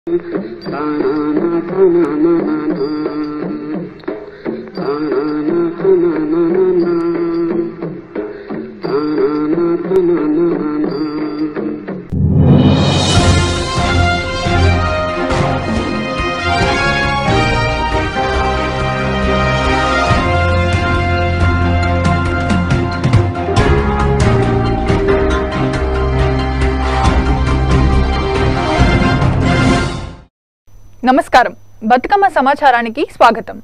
నమస్కారం బతుకమ్మ సమాచారానికి స్వాగతం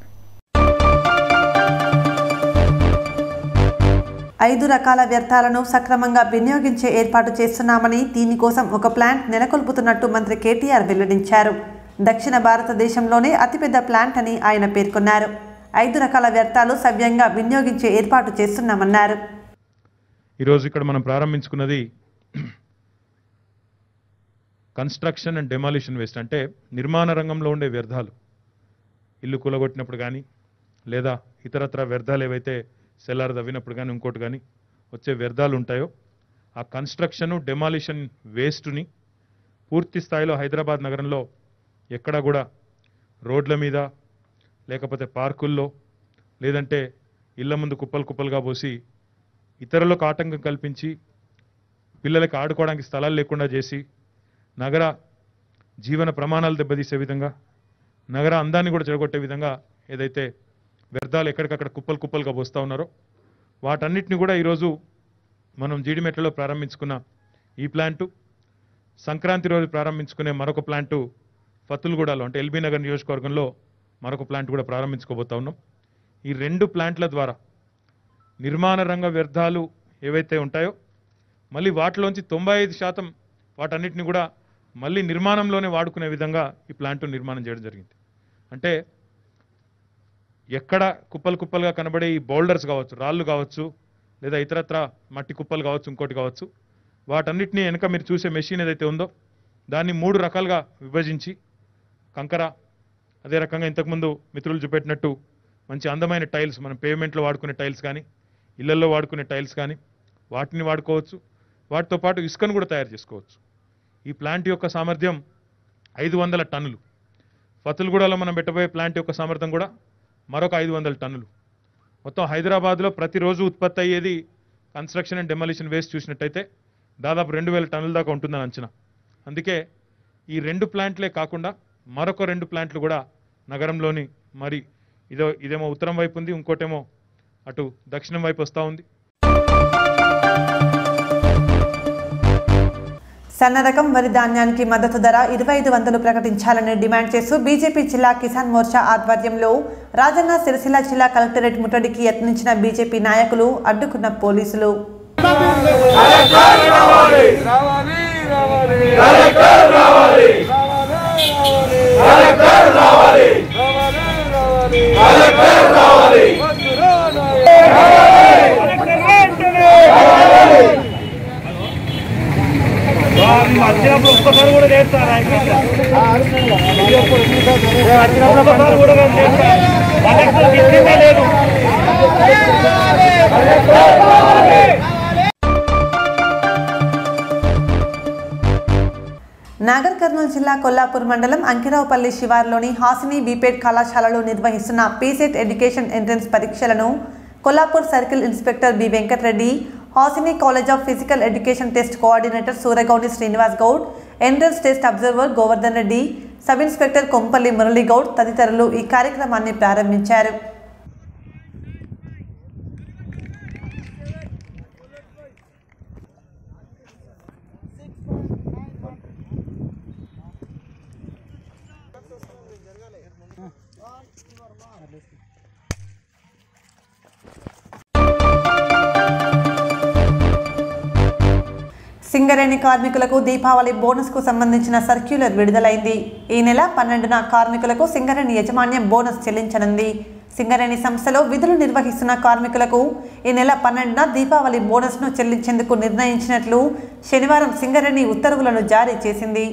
ఐదు రకాల వ్యర్థాలను సక్రమంగా వినియోగించే ఏర్పాటు చేస్తున్నామని దీనికోసం ఒక ప్లాంట్ నెలకొల్పుతున్నట్టు మంత్రి కేటీఆర్ వెల్లడించారు దక్షిణ భారతదేశంలోనే అతిపెద్ద ప్లాంట్ అని ఆయన పేర్కొన్నారు ఐదు రకాల వ్యర్థాలు సవ్యంగా వినియోగించే ఏర్పాటు చేస్తున్నామన్నారు ఈరోజు ఇక్కడ మనం ప్రారంభించుకున్నది కన్స్ట్రక్షన్ అండ్ డెమాలిషన్ వేస్ట్ అంటే నిర్మాణ రంగంలో ఉండే వ్యర్థాలు ఇల్లు కూలగొట్టినప్పుడు కానీ లేదా ఇతరత్ర వ్యర్థాలు ఏవైతే సెల్లార్ తవ్వినప్పుడు కానీ ఇంకోటి కానీ వచ్చే వ్యర్థాలు ఉంటాయో ఆ కన్స్ట్రక్షను డెమాలిషన్ వేస్ట్ని పూర్తి స్థాయిలో హైదరాబాద్ నగరంలో ఎక్కడా కూడా రోడ్ల మీద లేకపోతే పార్కుల్లో లేదంటే ఇళ్ల ముందు కుప్పలు కుప్పలుగా పోసి ఇతరులకు ఆటంకం కల్పించి పిల్లలకి ఆడుకోవడానికి స్థలాలు లేకుండా చేసి నగర జీవన ప్రమాణాలు దెబ్బతీసే విధంగా నగర అందాన్ని కూడా చెడగొట్టే విధంగా ఏదైతే వ్యర్థాలు ఎక్కడికక్కడ కుప్పలు కుప్పలుగా పోస్తూ ఉన్నారో వాటన్నిటిని కూడా ఈరోజు మనం జీడిమెట్లలో ప్రారంభించుకున్న ఈ ప్లాంటు సంక్రాంతి రోజు ప్రారంభించుకునే మరొక ప్లాంటు ఫతుల్గూడలో అంటే ఎల్బీ నగర్ నియోజకవర్గంలో మరొక ప్లాంట్ కూడా ప్రారంభించుకోబోతా ఉన్నాం ఈ రెండు ప్లాంట్ల ద్వారా నిర్మాణ రంగ వ్యర్థాలు ఏవైతే ఉంటాయో మళ్ళీ వాటిలోంచి తొంభై ఐదు శాతం వాటన్నిటిని కూడా మళ్ళీ నిర్మాణంలోనే వాడుకునే విధంగా ఈ ప్లాంట్ నిర్మాణం చేయడం జరిగింది అంటే ఎక్కడ కుప్పలు కుప్పలుగా కనబడే ఈ బౌల్డర్స్ కావచ్చు రాళ్ళు కావచ్చు లేదా ఇతరత్ర మట్టి కుప్పలు కావచ్చు ఇంకోటి కావచ్చు వాటన్నిటిని వెనక మీరు చూసే మెషిన్ ఏదైతే ఉందో దాన్ని మూడు రకాలుగా విభజించి కంకర అదే రకంగా ఇంతకుముందు మిత్రులు చూపెట్టినట్టు మంచి అందమైన టైల్స్ మనం పేమెంట్లో వాడుకునే టైల్స్ కానీ ఇళ్లలో వాడుకునే టైల్స్ కానీ వాటిని వాడుకోవచ్చు వాటితో పాటు ఇసుకను కూడా తయారు చేసుకోవచ్చు ఈ ప్లాంట్ యొక్క సామర్థ్యం ఐదు వందల టన్నులు ఫతుల్గూడలో మనం పెట్టబోయే ప్లాంట్ యొక్క సామర్థ్యం కూడా మరొక ఐదు వందల టన్నులు మొత్తం హైదరాబాద్లో ప్రతిరోజు ఉత్పత్తి అయ్యేది కన్స్ట్రక్షన్ అండ్ డెమాలిషన్ వేస్ట్ చూసినట్టయితే దాదాపు రెండు వేల టన్నుల దాకా ఉంటుందని అంచనా అందుకే ఈ రెండు ప్లాంట్లే కాకుండా మరొక రెండు ప్లాంట్లు కూడా నగరంలోని మరి ఇదో ఇదేమో ఉత్తరం వైపు ఉంది ఇంకోటేమో అటు దక్షిణం వైపు వస్తూ ఉంది సన్న రకం వరి ధాన్యానికి మద్దతు ధర ఇరవై ఐదు వందలు ప్రకటించాలని డిమాండ్ చేస్తూ బీజేపీ జిల్లా కిసాన్ మోర్చా ఆధ్వర్యంలో రాజన్న సిరిసిల్ల జిల్లా కలెక్టరేట్ ముట్టడికి యత్నించిన బీజేపీ నాయకులు అడ్డుకున్న పోలీసులు రావాలి రావాలి కలెక్టర్ రావాలి కలెక్టర్ రావాలి రావాలి కలెక్టర్ రావాలి వచ్చినప్పుడు ఒక్కసారి కూడా చేస్తారా ఒక్కసారి కూడా చేస్తారు కలెక్టర్ ఇచ్చిందే లేదు నాగర్ కర్నూలు జిల్లా కొల్లాపూర్ మండలం అంకిరావుపల్లి శివార్లోని హాసిని బీపేట్ కళాశాలలో నిర్వహిస్తున్న పీసెట్ ఎడ్యుకేషన్ ఎంట్రన్స్ పరీక్షలను Kollapur circle inspector B Venkatareddy Hasini college of physical education test coordinator Suragoudi Srinivas Goud entrance test observer Govardhan Reddy sub inspector Kompalli Murali Goud తదితరులు ఈ కార్యక్రమాన్ని ప్రారంభించారు సింగరేణి కార్మికులకు దీపావళి బోనస్కు సంబంధించిన సర్క్యులర్ విడుదలైంది ఈ నెల పన్నెండున కార్మికులకు సింగరేణి యజమాన్యం బోనస్ చెల్లించనుంది సింగరేణి సంస్థలో విధులు నిర్వహిస్తున్న కార్మికులకు ఈ నెల పన్నెండున దీపావళి బోనస్ను చెల్లించేందుకు నిర్ణయించినట్లు శనివారం సింగరేణి ఉత్తర్వులను జారీ చేసింది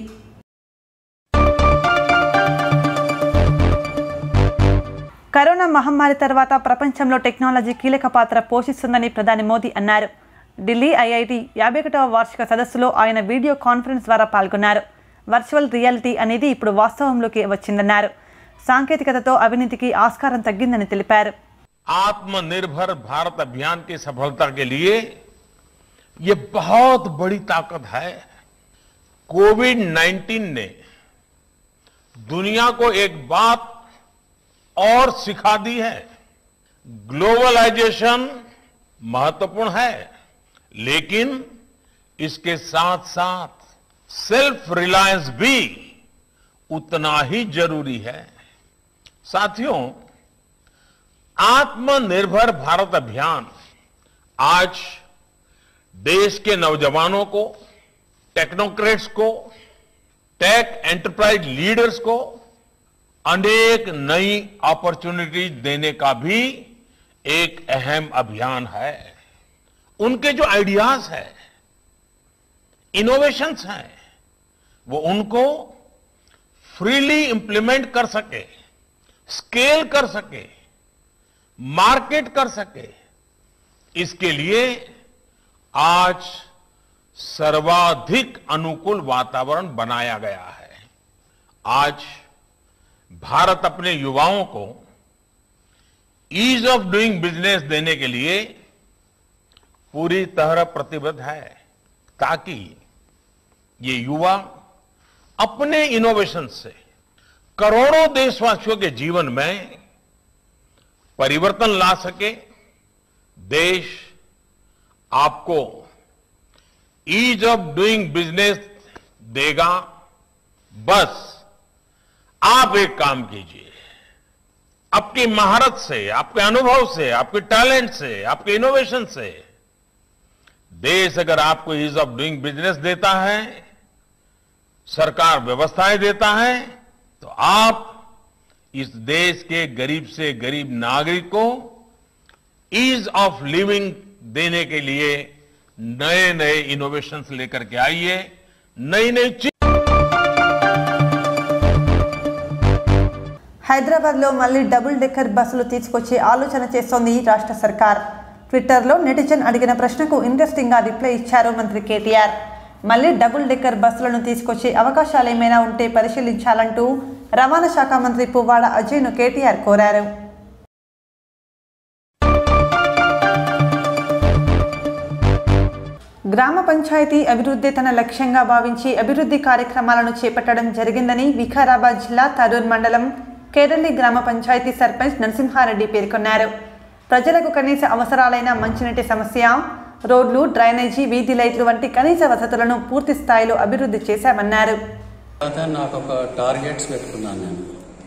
కరోనా మహమ్మారి తర్వాత ప్రపంచంలో టెక్నాలజీ కీలక పాత్ర పోషిస్తుందని ప్రధాని మోదీ అన్నారు ఢిల్లీ ఐఐటి యాభై ఒకటవ వార్షిక సదస్సులో ఆయన వీడియో కాన్ఫరెన్స్ ద్వారా పాల్గొన్నారు వర్చువల్ రియాలిటీ అనేది ఇప్పుడు వాస్తవంలోకి వచ్చిందన్నారు సాంకేతికతతో అవినీతికి ఆస్కారం తగ్గిందని తెలిపారు आत्मनिर्भर भारत अभियान की सफलता के लिए ये बहुत बड़ी ताकत है कोविड 19 ने दुनिया को एक बात और सिखा दी है ग्लोबलाइजेशन महत्वपूर्ण है लेकिन इसके साथ साथ सेल्फ रिलायंस भी उतना ही जरूरी है साथियों आत्मनिर्भर भारत अभियान आज देश के नौजवानों को टेक्नोक्रेट्स को टेक एंटरप्राइज लीडर्स को अनेक नई अपॉर्चुनिटीज देने का भी एक अहम अभियान है उनके जो आइडियाज है इनोवेशंस हैं वो उनको फ्रीली इंप्लीमेंट कर सके स्केल कर सके मार्केट कर सके इसके लिए आज सर्वाधिक अनुकूल वातावरण बनाया गया है आज भारत अपने युवाओं को ईज ऑफ डूइंग बिजनेस देने के लिए पूरी तरह प्रतिबद्ध है ताकि ये युवा अपने इनोवेशन से करोड़ों देशवासियों के जीवन में परिवर्तन ला सके देश आपको ईज ऑफ डूइंग बिजनेस देगा बस आप एक काम कीजिए आपकी महारत से आपके अनुभव से आपके टैलेंट से आपके इनोवेशन से देश अगर आपको ईज ऑफ डूइंग बिजनेस देता है सरकार व्यवस्थाएं देता है तो आप इस देश के गरीब से गरीब नागरिक को ईज ऑफ लिविंग देने के लिए नए नए इनोवेशंस लेकर के आइए नई नई चीज హైదరాబాద్లో మళ్ళీ డబుల్ డెక్కర్ బస్సులు తీసుకొచ్చే ఆలోచన చేస్తోంది రాష్ట్ర సర్కార్ ట్విట్టర్లో నెటిజన్ అడిగిన ప్రశ్నకు ఇంట్రెస్టింగ్గా రిప్లై ఇచ్చారు మంత్రి కేటీఆర్ మళ్ళీ డబుల్ డెక్కర్ బస్సులను తీసుకొచ్చే అవకాశాలు ఏమైనా ఉంటే పరిశీలించాలంటూ రవాణా శాఖ మంత్రి పువ్వాడ అజయ్ను కేటీఆర్ కోరారు గ్రామ పంచాయతీ అభివృద్ధి తన లక్ష్యంగా భావించి అభివృద్ధి కార్యక్రమాలను చేపట్టడం జరిగిందని వికారాబాద్ జిల్లా తరూర్ మండలం కేరళి గ్రామ పంచాయతీ సర్పంచ్ నరసింహారెడ్డి పేర్కొన్నారు ప్రజలకు కనీస అవసరాలైన మంచినీటి సమస్య రోడ్లు డ్రైనేజీ వీధి లైట్లు వంటి కనీస వసతులను పూర్తి స్థాయిలో అభివృద్ధి చేశామన్నారు తర్వాత నాకు ఒక టార్గెట్స్ పెట్టుకున్నాను నేను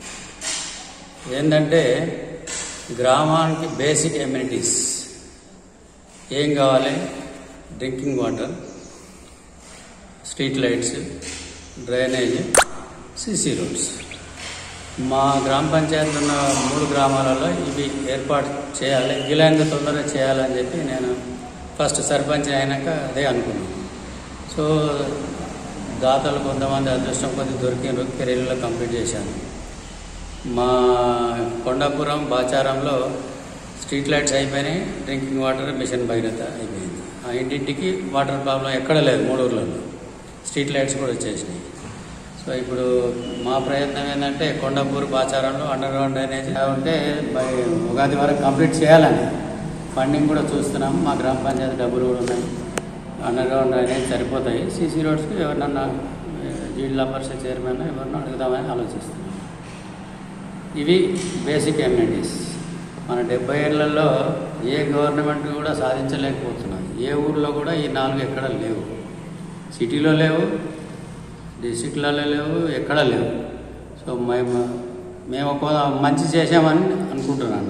ఏంటంటే గ్రామానికి బేసిక్ ఎమ్యూనిటీస్ ఏం కావాలి drinking water street lights drainage CC roads మా గ్రామ పంచాయతీ ఉన్న మూడు గ్రామాలలో ఇవి ఏర్పాటు చేయాలి వీలైనంత తొందరగా చేయాలని చెప్పి నేను ఫస్ట్ సర్పంచ్ అయినాక అదే అనుకున్నాను సో దాతలు కొంతమంది అదృష్టం కొద్ది దొరికిన కెరీర్లో కంప్లీట్ చేశాను మా కొండాపురం బాచారంలో స్ట్రీట్ లైట్స్ అయిపోయినాయి డ్రింకింగ్ వాటర్ మిషన్ భగీరథ అయిపోయింది ఆ ఇంటింటికి వాటర్ ప్రాబ్లం ఎక్కడ లేదు మూడు ఊర్లలో స్ట్రీట్ లైట్స్ కూడా వచ్చేసినాయి సో ఇప్పుడు మా ప్రయత్నం ఏంటంటే కొండపూర్ బాచారంలో అండర్ గ్రౌండ్ డ్రైనేజ్ ఉంటే బై ఉగాది వరకు కంప్లీట్ చేయాలని ఫండింగ్ కూడా చూస్తున్నాం మా గ్రామ పంచాయతీ డబ్బులు కూడా ఉన్నాయి అండర్ గ్రౌండ్ డ్రైనేజ్ సరిపోతాయి సీసీ రోడ్స్కి ఎవరినన్నా జిల్లా పరిషత్ చైర్మన్ ఎవరినో అడుగుదామని ఆలోచిస్తున్నాం ఇవి బేసిక్ ఎమ్యూనిటీస్ మన డెబ్బై ఏళ్లలో ఏ గవర్నమెంట్ కూడా సాధించలేకపోతున్నది ఏ ఊర్లో కూడా ఈ నాలుగు ఎక్కడ లేవు సిటీలో లేవు డిస్టిక్లలో లేవు ఎక్కడ లేవు సో మేము మేము ఒక మంచి చేసామని అనుకుంటున్నాను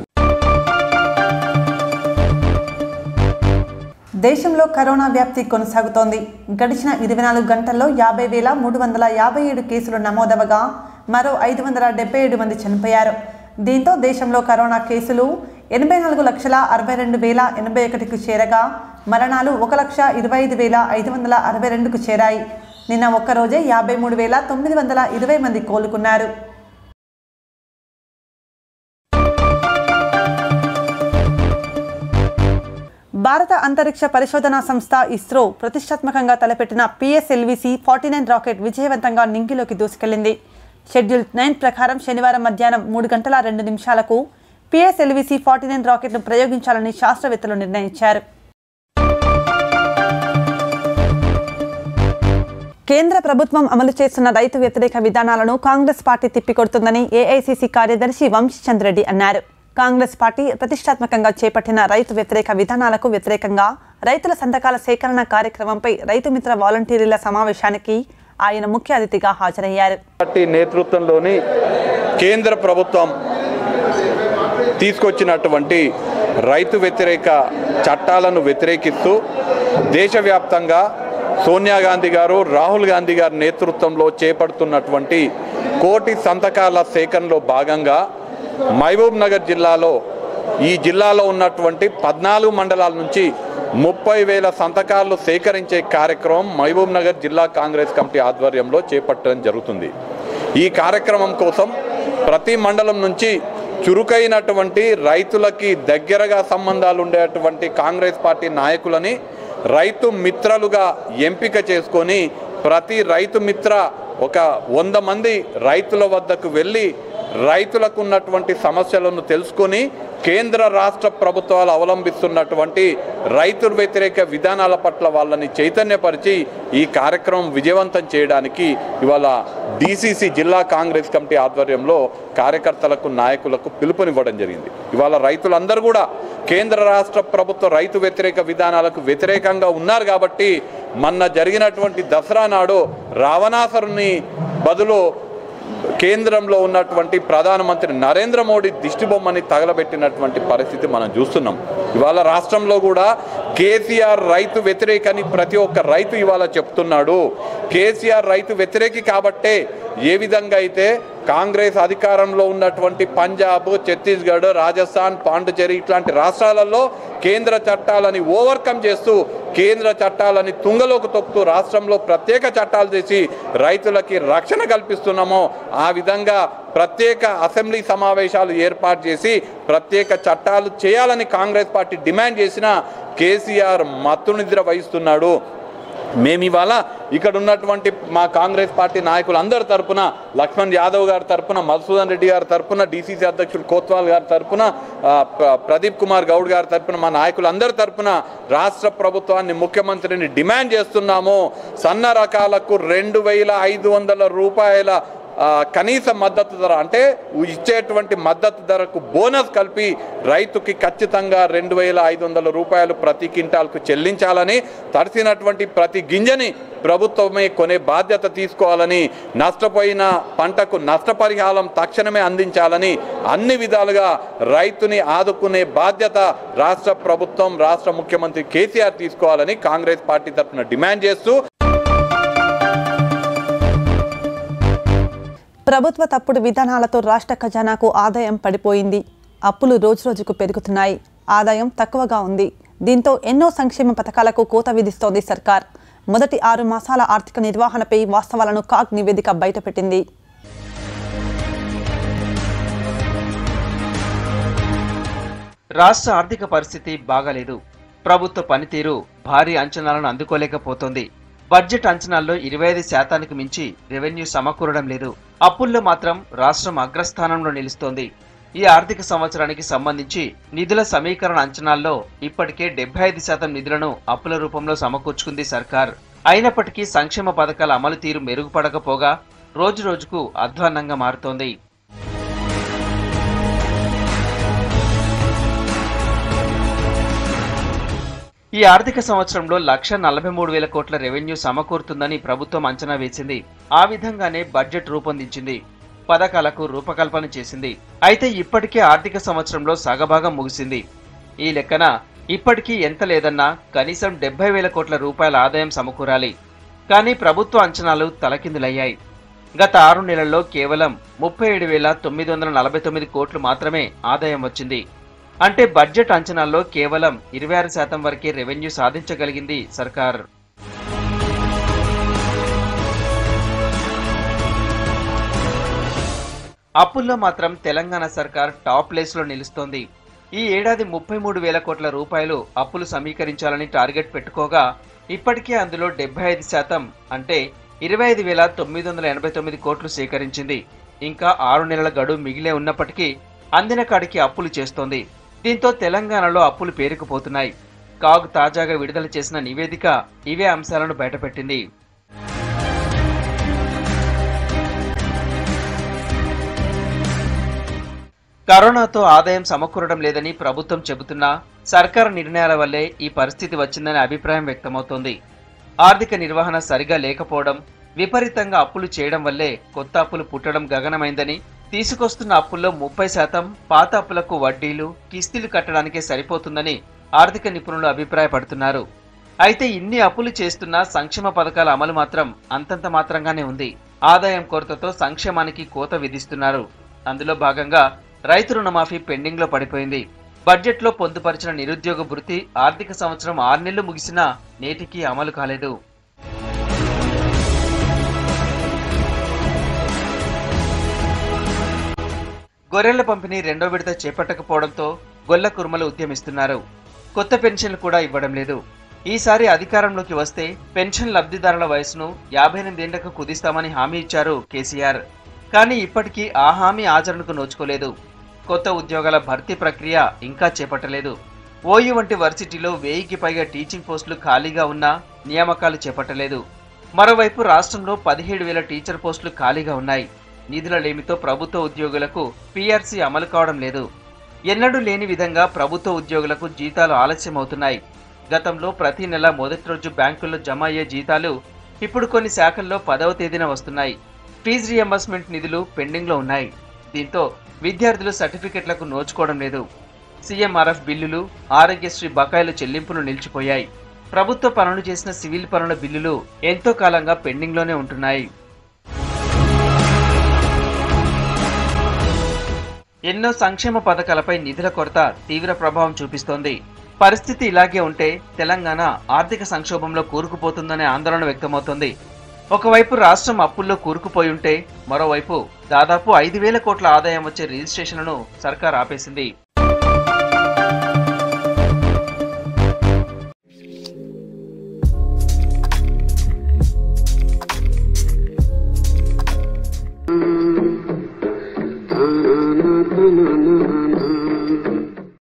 దేశంలో కరోనా వ్యాప్తి కొనసాగుతోంది గడిచిన ఇరవై నాలుగు గంటల్లో యాభై వేల మూడు వందల యాభై ఏడు కేసులు నమోదవగా మరో ఐదు వందల డెబ్బై ఏడు మంది చనిపోయారు దీంతో దేశంలో కరోనా కేసులు ఎనభై నాలుగు లక్షల అరవై రెండు వేల ఎనభై ఒకటికి చేరగా మరణాలు ఒక లక్ష ఇరవై ఐదు వేల ఐదు వందల అరవై రెండుకు చేరాయి నిన్న ఒక్కరోజే యాభై మూడు వేల తొమ్మిది వందల ఇరవై మంది కోలుకున్నారు భారత అంతరిక్ష పరిశోధనా సంస్థ ఇస్రో ప్రతిష్టాత్మకంగా తలపెట్టిన పిఎస్ఎల్విసి ఫార్టీ నైన్ రాకెట్ విజయవంతంగా నింగిలోకి దూసుకెళ్లింది షెడ్యూల్ నైన్ ప్రకారం శనివారం మధ్యాహ్నం మూడు గంటల రెండు నిమిషాలకు పిఎస్ఎల్విసి ఫార్టీ నైన్ రాకెట్ను ప్రయోగించాలని శాస్త్రవేత్తలు నిర్ణయించారు కేంద్ర ప్రభుత్వం అమలు చేస్తున్న రైతు వ్యతిరేక విధానాలను కాంగ్రెస్ పార్టీ తిప్పికొడుతుందని ఏఐసిసి కార్యదర్శి వంశీచంద్ రెడ్డి అన్నారు కాంగ్రెస్ పార్టీ ప్రతిష్టాత్మకంగా చేపట్టిన రైతు వ్యతిరేక విధానాలకు వ్యతిరేకంగా రైతుల సంతకాల సేకరణ కార్యక్రమంపై రైతు మిత్ర వాలంటీర్ల సమావేశానికి ఆయన ముఖ్య అతిథిగా హాజరయ్యారు పార్టీ నేతృత్వంలోని కేంద్ర ప్రభుత్వం తీసుకొచ్చినటువంటి రైతు వ్యతిరేక చట్టాలను వ్యతిరేకిస్తూ దేశవ్యాప్తంగా సోనియా గాంధీ గారు రాహుల్ గాంధీ గారి నేతృత్వంలో చేపడుతున్నటువంటి కోటి సంతకాల సేకరణలో భాగంగా మహబూబ్ నగర్ జిల్లాలో ఈ జిల్లాలో ఉన్నటువంటి పద్నాలుగు మండలాల నుంచి ముప్పై వేల సంతకాలు సేకరించే కార్యక్రమం మహబూబ్ నగర్ జిల్లా కాంగ్రెస్ కమిటీ ఆధ్వర్యంలో చేపట్టడం జరుగుతుంది ఈ కార్యక్రమం కోసం ప్రతి మండలం నుంచి చురుకైనటువంటి రైతులకి దగ్గరగా సంబంధాలు ఉండేటువంటి కాంగ్రెస్ పార్టీ నాయకులని రైతు మిత్రలుగా ఎంపిక చేసుకొని ప్రతి రైతు మిత్ర ఒక వంద మంది రైతుల వద్దకు వెళ్ళి రైతులకు ఉన్నటువంటి సమస్యలను తెలుసుకొని కేంద్ర రాష్ట్ర ప్రభుత్వాలు అవలంబిస్తున్నటువంటి రైతు వ్యతిరేక విధానాల పట్ల వాళ్ళని చైతన్యపరిచి ఈ కార్యక్రమం విజయవంతం చేయడానికి ఇవాళ డిసిసి జిల్లా కాంగ్రెస్ కమిటీ ఆధ్వర్యంలో కార్యకర్తలకు నాయకులకు పిలుపునివ్వడం జరిగింది ఇవాళ రైతులందరూ కూడా కేంద్ర రాష్ట్ర ప్రభుత్వ రైతు వ్యతిరేక విధానాలకు వ్యతిరేకంగా ఉన్నారు కాబట్టి మొన్న జరిగినటువంటి దసరా నాడు రావణాసురుని బదులు కేంద్రంలో ఉన్నటువంటి ప్రధానమంత్రి నరేంద్ర మోడీ దిష్టిబొమ్మని తగలబెట్టినటువంటి పరిస్థితి మనం చూస్తున్నాం ఇవాళ రాష్ట్రంలో కూడా కేసీఆర్ రైతు వ్యతిరేకని ప్రతి ఒక్క రైతు ఇవాళ చెప్తున్నాడు కేసీఆర్ రైతు వ్యతిరేకి కాబట్టే ఏ విధంగా అయితే కాంగ్రెస్ అధికారంలో ఉన్నటువంటి పంజాబ్ ఛత్తీస్గఢ్ రాజస్థాన్ పాండుచేరి ఇట్లాంటి రాష్ట్రాలలో కేంద్ర చట్టాలని ఓవర్కమ్ చేస్తూ కేంద్ర చట్టాలని తుంగలోకి తొక్కుతూ రాష్ట్రంలో ప్రత్యేక చట్టాలు చేసి రైతులకి రక్షణ కల్పిస్తున్నామో ఆ విధంగా ప్రత్యేక అసెంబ్లీ సమావేశాలు ఏర్పాటు చేసి ప్రత్యేక చట్టాలు చేయాలని కాంగ్రెస్ పార్టీ డిమాండ్ చేసిన కేసీఆర్ మత్తు నిద్ర వహిస్తున్నాడు మేము ఇవాళ ఇక్కడ ఉన్నటువంటి మా కాంగ్రెస్ పార్టీ నాయకులు అందరి తరపున లక్ష్మణ్ యాదవ్ గారి తరపున మధుసూదన్ రెడ్డి గారి తరపున డీసీసీ అధ్యక్షులు కోత్వాల్ గారి తరపున ఆ, ప్ర- ప్రదీప్ కుమార్ గౌడ్ గారి తరపున మా నాయకులు అందరి తరపున రాష్ట్ర ప్రభుత్వాన్ని ముఖ్యమంత్రిని డిమాండ్ చేస్తున్నాము సన్న రకాలకు రెండు వేల ఐదు వందల రూపాయల ఆ, కనీస మద్దతు ధర అంటే ఇచ్చేటువంటి మద్దతు ధరకు బోనస్ కలిపి రైతుకి ఖచ్చితంగా రెండు వేల ఐదు వందల రూపాయలు ప్రతి క్వింటాల్కు చెల్లించాలని తడిసినటువంటి ప్రతి గింజని ప్రభుత్వమే కొనే బాధ్యత తీసుకోవాలని నష్టపోయిన పంటకు నష్టపరిహారం తక్షణమే అందించాలని అన్ని విధాలుగా రైతుని ఆదుకునే బాధ్యత రాష్ట్ర ప్రభుత్వం రాష్ట్ర ముఖ్యమంత్రి కేసీఆర్ తీసుకోవాలని కాంగ్రెస్ పార్టీ తరఫున డిమాండ్ చేస్తూ ప్రభుత్వ తప్పుడు విధానాలతో రాష్ట్ర ఖజానాకు ఆదాయం పడిపోయింది అప్పులు రోజురోజుకు పెరుగుతున్నాయి ఆదాయం తక్కువగా ఉంది దీంతో ఎన్నో సంక్షేమ పథకాలకు కోత విధిస్తోంది సర్కార్ మొదటి ఆరు మాసాల ఆర్థిక నిర్వహణపై వాస్తవాలను కాగ్ నివేదిక బయటపెట్టింది రాష్ట్ర ఆర్థిక పరిస్థితి బాగాలేదు ప్రభుత్వ పనితీరు భారీ అంచనాలను అందుకోలేకపోతోంది బడ్జెట్ అంచనాల్లో ఇరవై ఐదు శాతానికి మించి రెవెన్యూ సమకూరడం లేదు అప్పుల్లో మాత్రం రాష్ట్రం అగ్రస్థానంలో నిలుస్తోంది ఈ ఆర్థిక సంవత్సరానికి సంబంధించి నిధుల సమీకరణ అంచనాల్లో ఇప్పటికే డెబ్బై ఐదు శాతం నిధులను అప్పుల రూపంలో సమకూర్చుకుంది సర్కార్ అయినప్పటికీ సంక్షేమ పథకాల అమలు తీరు మెరుగుపడకపోగా రోజురోజుకు అధ్వాన్నంగా మారుతోంది ఈ ఆర్థిక సంవత్సరంలో లక్ష నలభై మూడు వేల కోట్ల రెవెన్యూ సమకూరుతుందని ప్రభుత్వం అంచనా వేసింది ఆ విధంగానే బడ్జెట్ రూపొందించింది పథకాలకు రూపకల్పన చేసింది అయితే ఇప్పటికే ఆర్థిక సంవత్సరంలో సగభాగం ముగిసింది ఈ లెక్కన ఇప్పటికీ ఎంత లేదన్నా కనీసం డెబ్బై వేల కోట్ల రూపాయల ఆదాయం సమకూరాలి కానీ ప్రభుత్వ అంచనాలు తలకిందులయ్యాయి గత ఆరు నెలల్లో కేవలం ముప్పై ఏడు వేల తొమ్మిది వందల నలభై తొమ్మిది కోట్లు మాత్రమే ఆదాయం వచ్చింది అంటే బడ్జెట్ అంచనాల్లో కేవలం ఇరవై ఆరు శాతం వరకే రెవెన్యూ సాధించగలిగింది సర్కార్ అప్పుల్లో మాత్రం తెలంగాణ సర్కార్ టాప్ ప్లేస్ లో నిలుస్తోంది ఈ ఏడాది ముప్పై మూడు వేల కోట్ల రూపాయలు అప్పులు సమీకరించాలని టార్గెట్ పెట్టుకోగా ఇప్పటికే అందులో డెబ్బై ఐదు శాతం అంటే ఇరవై ఐదు వేల తొమ్మిది వందల ఎనభై తొమ్మిది కోట్లు సేకరించింది ఇంకా ఆరు నెలల గడువు మిగిలే ఉన్నప్పటికీ అందిన కాడికి అప్పులు చేస్తోంది దీంతో తెలంగాణలో అప్పులు పేరుకుపోతున్నాయి కాగ్ తాజాగా విడుదల చేసిన నివేదిక ఇవే అంశాలను బయటపెట్టింది కరోనాతో ఆదాయం సమకూరడం లేదని ప్రభుత్వం చెబుతున్నా సర్కారు నిర్ణయాల వల్లే ఈ పరిస్థితి వచ్చిందనే అభిప్రాయం వ్యక్తమవుతోంది ఆర్థిక నిర్వహణ సరిగా లేకపోవడం విపరీతంగా అప్పులు చేయడం వల్లే కొత్త అప్పులు పుట్టడం గగనమైందని తీసుకొస్తున్న అప్పుల్లో ముప్పై శాతం పాత అప్పులకు వడ్డీలు కిస్తీలు కట్టడానికే సరిపోతుందని ఆర్థిక నిపుణులు అభిప్రాయపడుతున్నారు అయితే ఇన్ని అప్పులు చేస్తున్నా సంక్షేమ పథకాల అమలు మాత్రం అంతంత మాత్రంగానే ఉంది ఆదాయం కొరతతో సంక్షేమానికి కోత విధిస్తున్నారు అందులో భాగంగా రైతు రుణమాఫీ పెండింగ్ లో పడిపోయింది బడ్జెట్ లో పొందుపరిచిన నిరుద్యోగ భృతి ఆర్థిక సంవత్సరం ఆరు నెలలు ముగిసినా నేటికి అమలు కాలేదు గొర్రెల పంపిణీ రెండో విడత చేపట్టకపోవడంతో గొల్ల కుర్మలు ఉద్యమిస్తున్నారు కొత్త పెన్షన్లు కూడా ఇవ్వడం లేదు ఈసారి అధికారంలోకి వస్తే పెన్షన్ లబ్ధిదారుల వయసును యాభై ఎనిమిదేళ్లకు కుదిస్తామని హామీ ఇచ్చారు కేసీఆర్ కానీ ఇప్పటికీ ఆ హామీ ఆచరణకు నోచుకోలేదు కొత్త ఉద్యోగాల భర్తీ ప్రక్రియ ఇంకా చేపట్టలేదు ఓయూ వంటి వర్సిటీలో వెయ్యికి పైగా టీచింగ్ పోస్టులు ఖాళీగా ఉన్నా నియామకాలు చేపట్టలేదు మరోవైపు రాష్ట్రంలో పదిహేడు వేల టీచర్ పోస్టులు ఖాళీగా ఉన్నాయి నిధుల లేమితో ప్రభుత్వ ఉద్యోగులకు పీఆర్సీ అమలు కావడం లేదు ఎన్నడూ లేని విధంగా ప్రభుత్వ ఉద్యోగులకు జీతాలు ఆలస్యం అవుతున్నాయి గతంలో ప్రతి నెల మొదటి రోజు బ్యాంకుల్లో జమ అయ్యే జీతాలు ఇప్పుడు కొన్ని శాఖల్లో పదవ తేదీన వస్తున్నాయి ఫీజు రియంబర్స్మెంట్ నిధులు పెండింగ్లో ఉన్నాయి దీంతో విద్యార్థులు సర్టిఫికెట్లకు నోచుకోవడం లేదు సీఎంఆర్ఎఫ్ బిల్లులు ఆరోగ్యశ్రీ బకాయిల చెల్లింపులు నిలిచిపోయాయి ప్రభుత్వ పనులు చేసిన సివిల్ పనుల బిల్లులు ఎంతో కాలంగా పెండింగ్లోనే ఉంటున్నాయి ఎన్నో సంక్షేమ పథకాలపై నిధుల కొరత తీవ్ర ప్రభావం చూపిస్తోంది పరిస్థితి ఇలాగే ఉంటే తెలంగాణ ఆర్థిక సంక్షోభంలో కూరుకుపోతుందనే ఆందోళన వ్యక్తమవుతోంది ఒకవైపు రాష్ట్రం అప్పుల్లో కూరుకుపోయి ఉంటే మరోవైపు దాదాపు ఐదు వేల కోట్ల ఆదాయం వచ్చే రిజిస్ట్రేషన్లను సర్కార్ ఆపేసింది